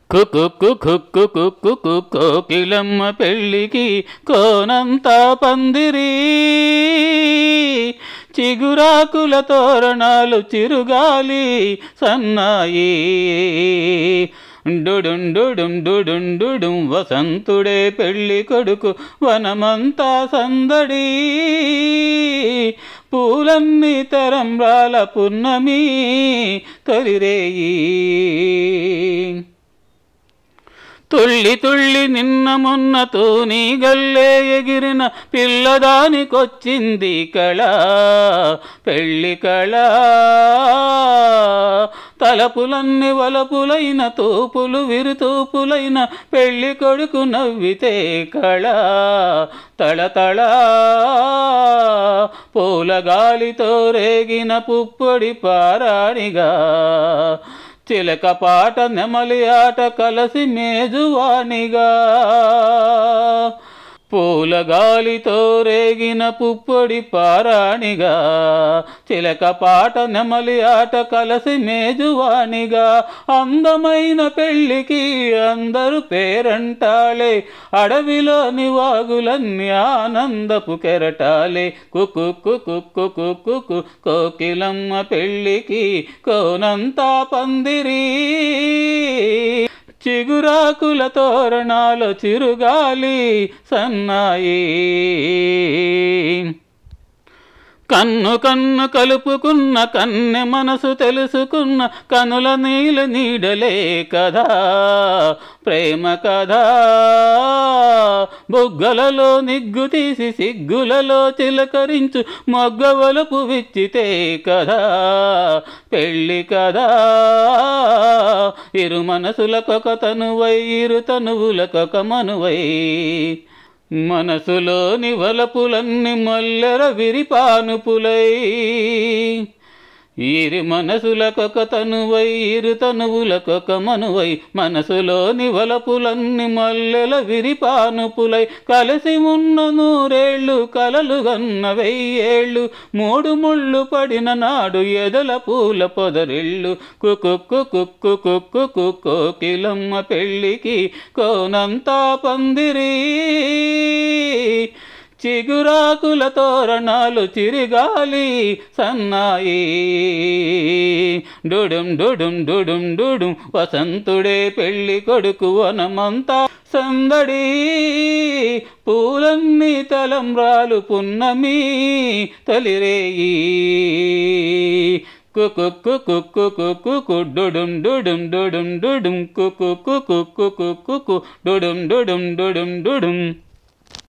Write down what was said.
కుక్కు కుక్కు కుక్కు కుక్కు కోకిలమ్మ పెళ్ళికి కోనంతా పందిరి చిగురాకుల తోరణాలు చిరుగాలి సన్నాయి డుడుం డుడుం డుడుం డుడుం వసంతుడే పెళ్ళి కొడుకు వనమంతా సందడి పూలన్నీ తరంబ్రాల పున్నమి తొలిరేయి తుళ్ళి తుళ్ళి నిన్న మొన్న తూని గల్లే ఎగిరిన పిల్లదానికొచ్చింది కళ పెళ్ళి కళ తలపులన్ని వలపులైన తూపులు విరుతూపులైన పెళ్ళి కొడుకు నవ్వితే కళ తళతళ పూల గాలితో రేగిన పుప్పొడి పారాణిగా చిలక పాట నెమలి ఆట కలసి మేజువాణిగా పూల గాలితో రేగిన పుప్పొడి పారాణిగా చిలక పాట నెమలి ఆట కలసి మేజువాణిగా అందమైన పెళ్ళికి అందరూ పేరంటాలే అడవిలోని వాగులన్నీ ఆనందపు కెరటాలే కుకు కుకు కుకు కుకు కోకిలమ్మ పెళ్ళికి కోనంతా పందిరి చిగురాకుల తోరణాలు చిరుగాలి సన్నాయి కన్ను కన్ను కలుపుకున్న కన్నె మనసు తెలుసుకున్న కనుల నీల నీడలే కదా ప్రేమ కదా బొగ్గలలో నిగ్గు తీసి సిగ్గులలో చిలకరించు మొగ్గవలపు విచ్చితే కదా పెళ్ళి కదా ఇరు మనసులకొక తనువై ఇరు తనువులకొక మనువై మనసులోని వలపులన్ని మల్లెర విరిపానుపులై ఇరు మనసులకొక తనువై ఇరు తనువులకొక మనువై మనసులోని వలపులన్ని మల్లెల విరిపానుపులై కలిసి ఉన్న నూరేళ్ళు కలలు గన్న వెయ్యేళ్ళు మూడు ముళ్ళు పడిన నాడు ఎదల పూల పొదరిళ్ళు కుక్కు కుక్కు కుక్కు కోకిలమ్మ పెళ్ళికి కోనంతా పందిరి చిగురాకుల తోరణాలు చిరిగాలి సన్నాయి డుడుం డుడుం డుడుం డుడుం వసంతుడే పెళ్ళి కొడుకు వనమంతా సందడి పూలన్నీ తలంబ్రాలు పున్నమి తొలిరేయి కుక్కు కుక్కు కుక్కు కుక్కు డుడుం డుడుం డుడుం డుడుం కుక్కు కుక్కు కుక్కు కుక్కు డుడుం డుడుం డుడుం డుడుం